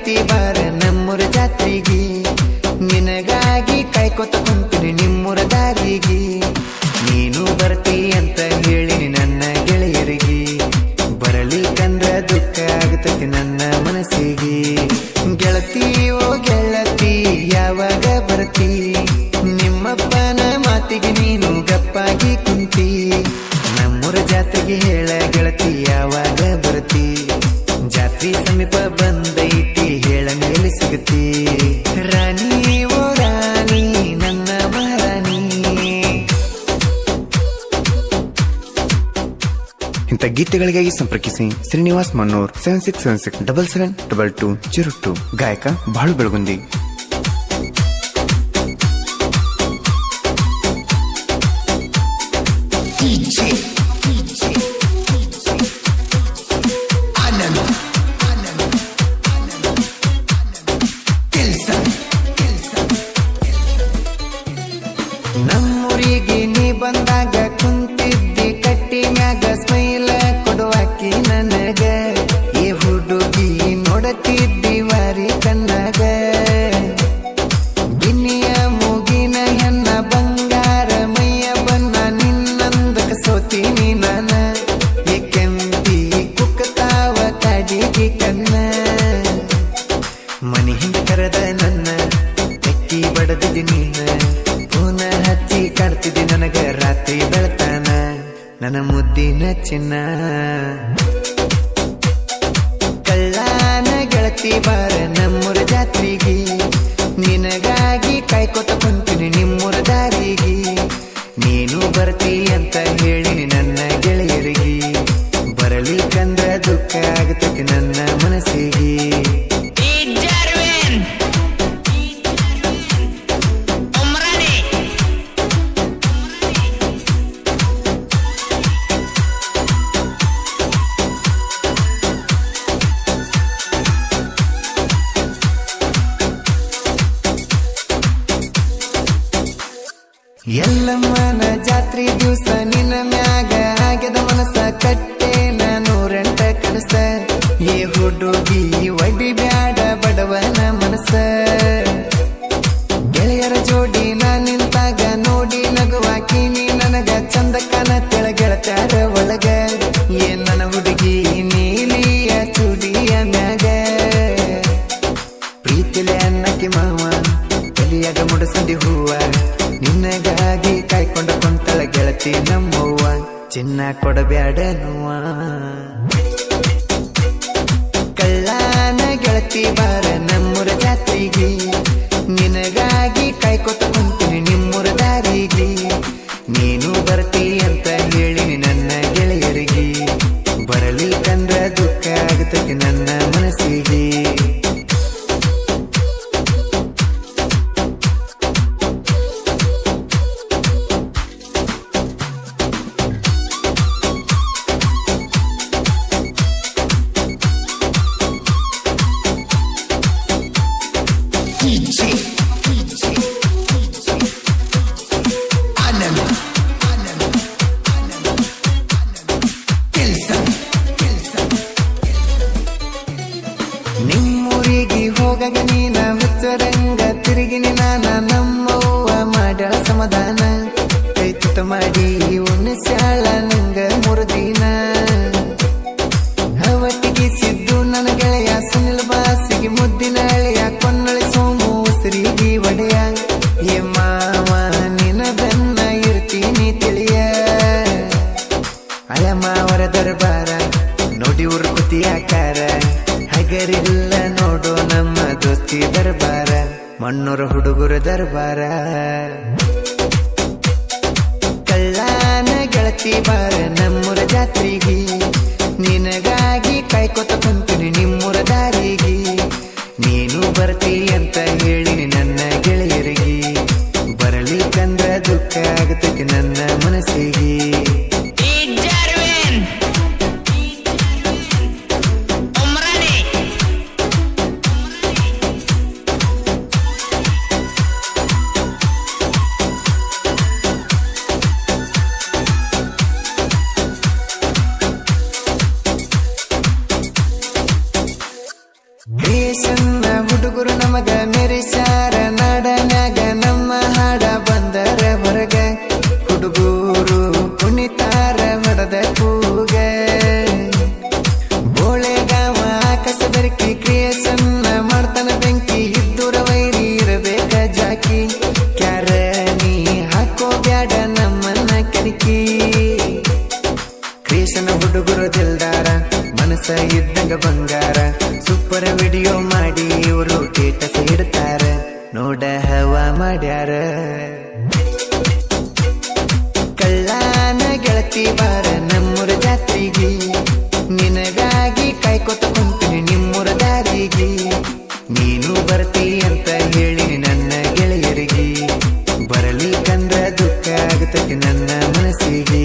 ಗೆಳತಿ ಬಾರ ನಮ್ಮೂರ ಜಾತ್ರೆಗೆ ನಿನಗಾಗಿ ಕಾಯ್ಕೊತ ಕುಂತೀನಿ ನಿಮ್ಮೂರ ದಾರಿಗೆ ನೀನು ಬರ್ತಿ ಅಂತ ಹೇಳಿನಿ ನನ್ನ ಗೆಳೆಯರಿಗೆ ಬರಲಿಕ್ಕಂದ್ರ ದುಃಖ ಆಗತೈತಿ ನನ್ನ ಮನಸ್ಸಿಗೆ ಗೆಳತಿ ಓ ಗೆಳತಿ ಯಾವಾಗ ಬರ್ತಿ ನಿಮ್ಮಪ್ಪನ ಮಾತಿಗೆ ನೀನು ಗಪ್ಪಾಗಿ ಕುಂತಿ ನಮ್ಮೂರ ಜಾತ್ರೆಗೆ ಹೇಳ ಗೆಳತಿ ಯಾವಾಗ ಬರ್ತಿ ಜಾತ್ರೆ ಸಮೀಪ ಬಂದೈತಿ ಹೇಳ ಮೇಲೆ ಸಿಗತಿ ರಾಣಿ ಓ ರಾಣಿ ನನ್ನ ಮಹಾರಾಣಿ ಇಂಥ ಗೀತೆಗಳಿಗಾಗಿ ಸಂಪರ್ಕಿಸಿ Srinivas Mannur seven six seven six double seven double two zero two ಗಾಯಕ ಬಾಳು ಬೆಳಗುಂದಿ ನಮ್ಮೂರಿಗೆ ನೀ ಬಂದಾಗ ಕುಂತಿದ್ದಿ ಕಟ್ಟಿ ಮ್ಯಾಗ ಸ್ಮೈಲ ಕೊಡುವಾಕಿ ನನಗ ಈ ಹುಡುಗಿ ನೋಡತಿದ್ದಿ ವಾರಿ ಕಣ್ಣಾಗ ಗಿನ್ನಿಯ ಮೂಗಿನ ಹೆಣ್ಣ ಬಂಗಾರ ಮೈಯ ಬನ್ನ ನಿನ್ನಂದಕ ಸೋತೀನಿ ನಾನ ಈ ಕೆಂಪಿ ಕುಕ್ಕತಾವ ಕಾಡಿಗೆ ಕನ್ನ ಮನಿ ಹಿಂದ ಕರೆದ ನನ್ನ ತೆಕ್ಕಿ ಬಡದಿದ್ದಿ ನೀನ ಪೂನ ಹಚ್ಚಿ ಕಾಡ್ತಿದ್ದಿ ನನಗ ರಾತ್ರಿ ಬೆಳತಾನ ನನ್ನ ಮುದ್ದಿನ ಚಿನ್ನ ಕಳ್ಳಾನ ಗೆಳತಿ ಬಾರ ನಮ್ಮೂರ ಜಾತ್ರೆಗೆ ನಿನಗಾಗಿ ಕಾಯ್ಕೊತ ಕುಂತೀನಿ ನಿಮ್ಮೂರ ದಾರಿಗೆ ನೀನು ಬರ್ತಿ ಅಂತ ಹೇಳಿನಿ ನನ್ನ ಗೆಳೆಯರಿಗೆ ಬರಲಿಕ್ಕಂದ್ರ ದುಃಖ ಆಗತೈತಿ ನನ್ನ ಮನಸ್ಸಿಗೆ Jarwin Umrani ಎಲ್ಲಮ್ಮನ ಜಾತ್ರೆ ದಿವಸ ನಿನ್ನ ಮ್ಯಾಗ ಆಗ್ಯದ ಮನಸ್ಸ ಕಟ್ಟೆ ನಾನು ರೆಂಟ ಕನಸ ಏ ಹುಡುಗಿ ಒಡಿ ಬ್ಯಾಡ ಬಡವನ ಮನಸ್ಸ ಗೆಳೆಯರ ಜೋಡಿ ನಾ ನಿಂತಾಗ ನೋಡಿ ನಗುವಾಕಿ ನೀ ನನಗ ಚಂದ ಕಾನ ತೆಳಗೆಳತಾರ ಒಳಗ ಏನ್ ನನ್ನ ಹುಡುಗಿ ನೀಲಿಯ ಚುಡಿಯ ಮ್ಯಾಗ ಪ್ರೀತಿಲೆ ಅನ್ನಕ್ಕೆ ಮಾವ ತಲಿಯಾಗ ಮುಡಸಂದಿ ಹೂವ ನಿನ್ನಗಾಗಿ ಕಾಯ್ಕೊಂಡ ಕೊಂತಳ ಗೆಳತಿ ನಮ್ಮವ್ವ ಚಿನ್ನ ಕೊಡಬ್ಯಾಡ ನೋವ ಕಳ್ಳಾನ ಗೆಳತಿ ಬಾರ ನಮ್ಮೂರ ಜಾತ್ರೆಗೆ ನಿನಗಾಗಿ ಕಾಯ್ಕೊತ ಕುಂತೀನಿ ನಿಮ್ಮೂರ ದಾರಿಗೆ ನೀನು ಬರ್ತಿ ಅಂತ ಹೇಳಿನಿ ನನ್ನ ಗೆಳೆಯರಿಗೆ ಬರಲಿಕ್ಕಂದ್ರ ದುಃಖ ಆಗತೈತಿ ನನ್ನ ಮನಸ್ಸಿಗೆ ನಿಮ್ಮೂರಿಗೆ ಹೋಗಾಗ ನೀನ ಹುಚ್ಚರಂಗ ತಿರುಗಿನಿ ನಾನ ನಮ್ಮವ್ವ ಮಾಡಳ ಸಮಾಧಾನ ಕೈ ತುತ್ತ ಮಾಡಿ ಉಣಿಸ್ಯಾಳ ನಂಗ ಮೂರು ದಿನ ಅವತ್ತಿಗೆ ಸಿದ್ದು ನನ್ನ ಗೆಳೆಯ ಸುನಿಲ್ ಬಾಸಿಗೆ ಮುದ್ದಿನ ಅಳೆಯ ಕೊನ್ನಳಿ ಸೋಮು ಉಸಿರಿಗೆ ಒಡೆಯ ಏ ಮಾವ ನಿನ ಬೆನ್ನ ಇರ್ತೀನಿ ತಿಳಿಯ ಹಳೆ ಮಾವರ ದರ್ಬಾರ ನೋಡಿ ಉರ್ಕುತಿ ಆಕಾರ ಹಗರಿಲ್ಲ ನೋಡು ನಮ್ಮ ದೋಸ್ತಿ ದರ್ಬಾರ ಮಣ್ಣೂರ ಹುಡುಗರ ದರ್ಬಾರ ಕಳ್ಳಾನ ಗೆಳತಿ ಬಾರ ನಮ್ಮೂರ ಜಾತ್ರೆಗೆ ನಿನಗಾಗಿ ಕಾಯ್ಕೊತ ಕುಂತೀನಿ ನಿಮ್ಮೂರ ದಾರಿಗೆ ನೀನು ಬರ್ತಿ ಅಂತ ಹೇಳಿನಿ ನನ್ನ ಗೆಳೆಯರಿಗೆ ಬರಲಿಕ್ಕಂದ್ರ ದುಃಖ ಆಗತೈತಿ ನನ್ನ ಮನಸ್ಸಿಗೆ Jarwin Umrani ಹುಡುಗರು ನಮಗ ಮೆರಿಸ್ಯಾರ ನಾಡನ್ಯಾಗ ನಮ್ಮ ಹಾಡ ಬಂದರ ಹೊರಗ ಹುಡುಗರು ಕುಣಿತಾರ ಹೊಡೆದ ಕೂಗ ಬೋಳೆಗಾವ ಆಕಾಶ ಬೆರಕಿ ಕ್ರಿಯೇಷನ್ ಮಾಡ್ತಾನ ಬೆಂಕಿ ಇದ್ದೂರ ವೈರಿ ಇರಬೇಕ ಜಾಕಿ ಕ್ಯಾರ ನೀ ಹಾಕೋ ಬ್ಯಾಡ ನಮ್ಮನ್ನ ಕೆಣಕಿ ಕ್ರಿಯೇಷನ್ ಹುಡುಗರು ದಿಲ್ದಾರ ಮನಸ್ಸ ಇದ್ದಂಗ ಬಂಗಾರ ಸೂಪರ್ ವಿಡಿಯೋ ಮಾಡಿ ಇವರು ಟೇಟಸ್ ಇಡ್ತಾರ ನೋಡ ಹವ ಮಾಡ್ಯಾರ ಕಳ್ಳಾನ ಗೆಳತಿ ಬಾರ ನಮ್ಮೂರ ಜಾತ್ರೆಗೆ ನಿನಗಾಗಿ ಕಾಯ್ಕೊತ ಕುಂತೀನಿ ನಿಮ್ಮೂರ ದಾರಿಗೆ ನೀನು ಬರ್ತಿ ಅಂತ ಹೇಳಿ ನನ್ನ ಗೆಳೆಯರಿಗೆ ಬರಲಿಕ್ಕಂದ್ರ ದುಃಖ ಆಗುತ್ತೈತಿ ನನ್ನ ಮನಸ್ಸಿಗೆ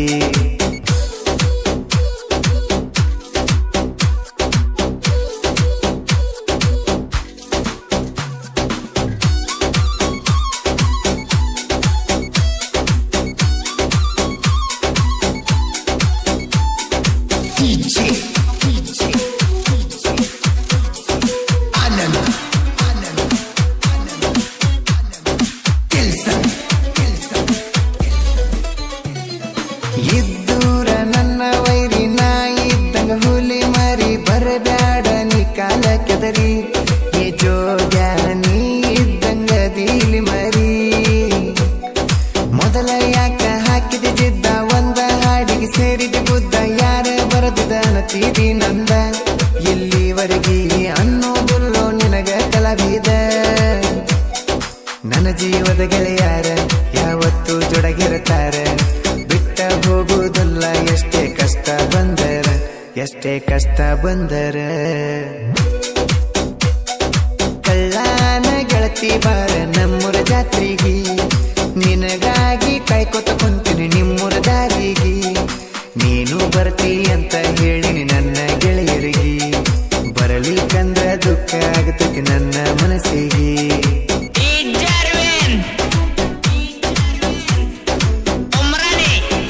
ಇದ್ದೂರ ನನ್ನ ವೈರಿ ನಾ ಇದ್ದಂಗ ಹುಲಿ ಮಾರಿ ಬರಬ್ಯಾಡ ನೀ ಕಾಲ ಕೆದರಿ ಏ ಜೋಗ ನೀ ಇದ್ದಂಗ ದೀಲಿ ಮರಿ ಮೊದಲ ಯಾಕ ಹಾಕಿದ ಜಿದ್ದ ಒಂದ ಹಾಡಿಗೆ ಸೇರಿದ ಗುದ್ದ ಯಾರ ಬರದಿದ ನತೀರಿ ನಂದ ಇಲ್ಲಿವರೆಗೆ ಅನ್ನೋದುಲ್ಲೋ ನಿನಗ ಕಲಾವಿದ ನನ್ನ ಜೀವದ ಗೆಳೆಯಾರ ಯಾವತ್ತು ಜೊಡಗಿರುತ್ತಾರ ಬಿಟ್ಟ ಹೋಗುವುದಿಲ್ಲ ಎಷ್ಟೇ ಕಷ್ಟ ಬಂದರ ಎಷ್ಟೇ ಕಷ್ಟ ಬಂದರ ಕಳ್ಳಾನ ಗೆಳತಿ ಬಾರ ನಮ್ಮೂರ ಜಾತ್ರೆಗೆ ನಿನಗಾಗಿ ಕಾಯ್ಕೊತ ಕುಂತೀನಿ ನಿಮ್ಮೂರ ದಾರಿಗೆ ನೀನು ಬರ್ತಿ ಅಂತ ಹೇಳಿನಿ ನನ್ನ ಗೆಳೆಯರಿಗೆ ಬರಲಿಕ್ಕಂದ್ರ ದುಃಖ ಆಗುತ್ತೈತಿ ನನ್ನ ಮನಸ್ಸಿಗೆ Ijarwin Umrani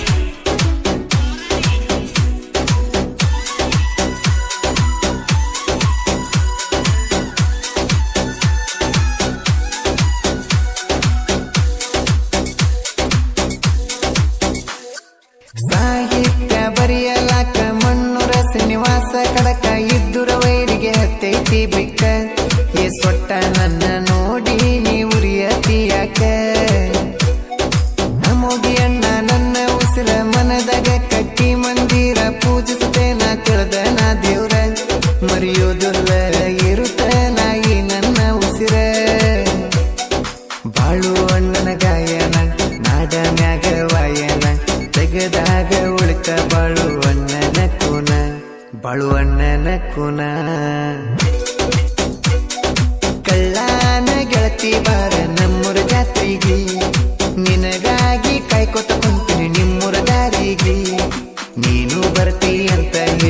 ಸಾಹಿತ್ಯ ಬರೆಯಲಾಕ ಮಣ್ಣುರ ಶ್ರೀನಿವಾಸ ಕಡಕ ಇದ್ದುರ ವೈರಿಗೆ ಹತ್ತೈತಿ ಬಿಕ್ಕ ಏ ಸೊಟ್ಟ ನನ್ನ ನೋಡಿ ನೀ ಉರಿಯತಿ ಯಾಕ ನಮೋಗಿ ಅಣ್ಣ ನನ್ನ ಉಸಿರ ಮನದಾಗ ಕಟ್ಟಿ ಮಂದಿರ ಪೂಜಿಸುತ್ತೆ ನಾ ತಿಳಿದ ನಾ ದೇವ್ರ ಮರೆಯೋದಿಲ್ಲ ಇರುತ್ತ ನಾಯಿ ನನ್ನ ಉಸಿರ ಬಾಳು ಅಣ್ಣನ ಗಾಯನ ನಾಡ ಮ್ಯಾಗ ವಾಯನ ತೆಗೆದಾಗ ಉಳಿತ ಬಾಳು ಅಣ್ಣನ ಕೂನ ಬಾಳು ಅಣ್ಣನ ಕೂನ ಕಳ್ಳಾನ ಗೆಳತಿ ಬಾರ ನಮ್ಮೂರ ಜಾತ್ರೆಗೆ ನಿನಗಾಗಿ ಕಾಯ್ಕೊತ ಕುಂತೀನಿ ನಿಮ್ಮೂರ ದಾರಿಗೆ ನೀನು ಬರ್ತಿ ಅಂತ